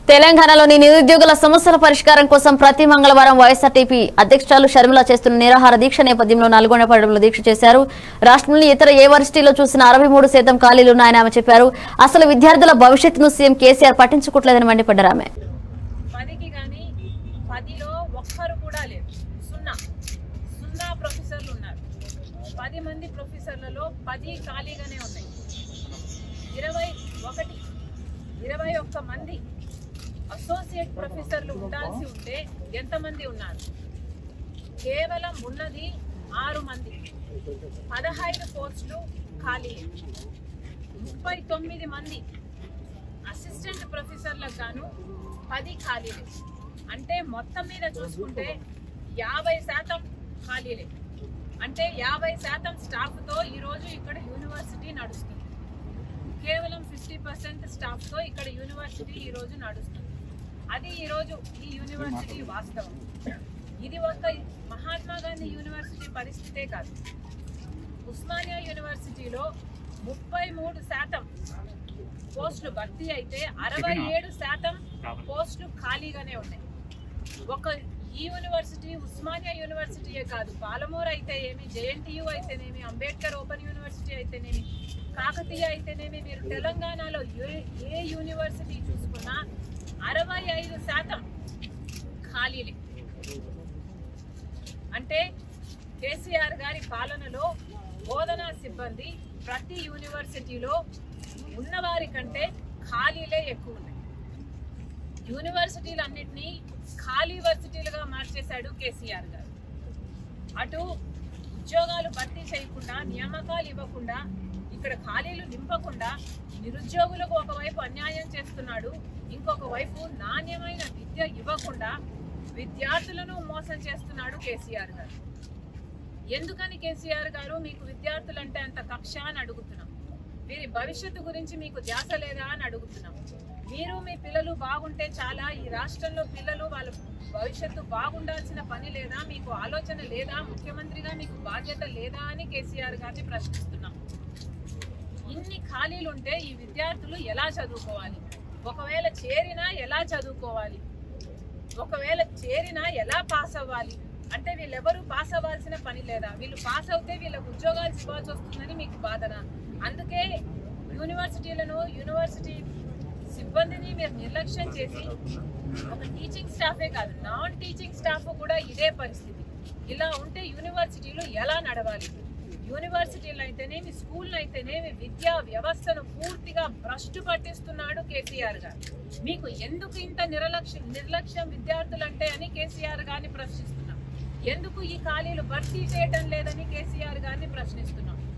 తెలంగాణలోని నిరుద్యోగుల సమస్యల పరిష్కారం కోసం ప్రతి మంగళవారం వైఎస్ఆర్టీపీ అధ్యక్షురాలు షర్మిల చేస్తున్న నిరాహార దీక్ష నేపథ్యంలో నల్గొండ పట్టణంలో దీక్ష చేశారు రాష్ట్రంలోని ఇతర ఏ వర్సిటీలో చూసిన అరవై మూడు శాతం ఖాళీలున్నాయని ఆమె చెప్పారు అసలు విద్యార్థుల భవిష్యత్తును సీఎం కేసీఆర్ పట్టించుకోవట్లేదని మండిపడ్డారు ఆమె పదికి కానీ పదిలో ఒక్కరు కూడా లేదు సున్నా సున్నా ప్రొఫెసర్లు ఉన్నారు పది మంది ప్రొఫెసర్లలో పది ఖాళీగానే ఉన్నాయి ఇరవై ఒకటి ఇరవై ఒక్క మంది అసోసియేట్ ప్రొఫెసర్లు ఉండాల్సి ఉంటే ఎంతమంది ఉన్నారు కేవలం ఉన్నది ఆరు మంది పదహైదు పోస్టులు ఖాళీ ముప్పై తొమ్మిది మంది అసిస్టెంట్ ప్రొఫెసర్లకు గాను పది ఖాళీలే అంటే మొత్తం మీద చూసుకుంటే యాభై శాతం ఖాళీలే అంటే యాభై శాతం స్టాఫ్తో ఈరోజు ఇక్కడ యూనివర్సిటీ నడుస్తుంది కేవలం ఫిఫ్టీ పర్సెంట్ స్టాఫ్తో ఇక్కడ యూనివర్సిటీ ఈరోజు నడుస్తుంది అది ఈరోజు ఈ యూనివర్సిటీ వాస్తవం ఇది ఒక మహాత్మా గాంధీ యూనివర్సిటీ పరిస్థితే కాదు ఉస్మానియా యూనివర్సిటీలో ముప్పై మూడు శాతం పోస్టులు భర్తీ అయితే అరవై ఏడు శాతం పోస్టులు ఖాళీగానే ఉన్నాయి ఒక ఈ యూనివర్సిటీ ఉస్మానియా యూనివర్సిటీయే కాదు పాలమూరు అయితే ఏమి జేఎన్టీయు అయితేనేమి అంబేద్కర్ ఓపెన్ యూనివర్సిటీ అయితేనేమి కాకతీయ అయితేనేమి మీరు తెలంగాణలో ఏ ఏ యూనివర్సిటీ చూసుకున్నా అరవై ఐదు శాతం ఖాళీలే అంటే కేసీఆర్ గారి పాలనలో బోధనా సిబ్బంది ప్రతి యూనివర్సిటీలో ఉన్నవారి కంటే ఖాళీలే ఎక్కువ ఉన్నాయి యూనివర్సిటీలన్నింటినీ ఖాళీ వర్సిటీలుగా మార్చేశాడు కేసీఆర్ గారు అటు ఉద్యోగాలు భర్తీ చేయకుండా నియామకాలు ఇవ్వకుండా ఇక్కడ ఖాళీలు నింపకుండా నిరుద్యోగులకు ఒకవైపు అన్యాయం చేస్తున్నాడు ఇంకొక వైపు నాణ్యమైన విద్య ఇవ్వకుండా విద్యార్థులను మోసం చేస్తున్నాడు కేసీఆర్ గారు ఎందుకని కేసీఆర్ గారు మీకు విద్యార్థులంటే అంత కక్ష అని అడుగుతున్నాం వీరి భవిష్యత్తు గురించి మీకు ధ్యాస లేదా అని అడుగుతున్నాం మీరు మీ పిల్లలు బాగుంటే చాలా ఈ రాష్ట్రంలో పిల్లలు వాళ్ళ భవిష్యత్తు బాగుండాల్సిన పని లేదా మీకు ఆలోచన లేదా ముఖ్యమంత్రిగా మీకు బాధ్యత లేదా అని కేసీఆర్ గారిని ప్రశ్నిస్తున్నాం ఇన్ని ఖాళీలు ఉంటే ఈ విద్యార్థులు ఎలా చదువుకోవాలి ఒకవేళ చేరినా ఎలా చదువుకోవాలి ఒకవేళ చేరినా ఎలా పాస్ అవ్వాలి అంటే వీళ్ళెవరూ పాస్ అవ్వాల్సిన పని లేదా వీళ్ళు పాస్ అవుతే వీళ్ళకు ఉద్యోగాలు ఇవ్వాల్సి వస్తుందని మీకు బాధన అందుకే యూనివర్సిటీలను యూనివర్సిటీ సిబ్బందిని మీరు నిర్లక్ష్యం చేసి ఒక టీచింగ్ స్టాఫే కాదు నాన్ టీచింగ్ స్టాఫ్ కూడా ఇదే పరిస్థితి ఇలా ఉంటే యూనివర్సిటీలు ఎలా నడవాలి యూనివర్సిటీలు అయితేనేమి స్కూల్ అయితేనేమి విద్యా వ్యవస్థను పూర్తిగా భ్రష్టు పట్టిస్తున్నాడు కేసీఆర్ గారు మీకు ఎందుకు ఇంత నిర్లక్ష్యం నిర్లక్ష్యం విద్యార్థులంటే అని కేసీఆర్ గారిని ప్రశ్నిస్తున్నాం ఎందుకు ఈ ఖాళీలు భర్తీ చేయటం లేదని కేసీఆర్ గారిని ప్రశ్నిస్తున్నాం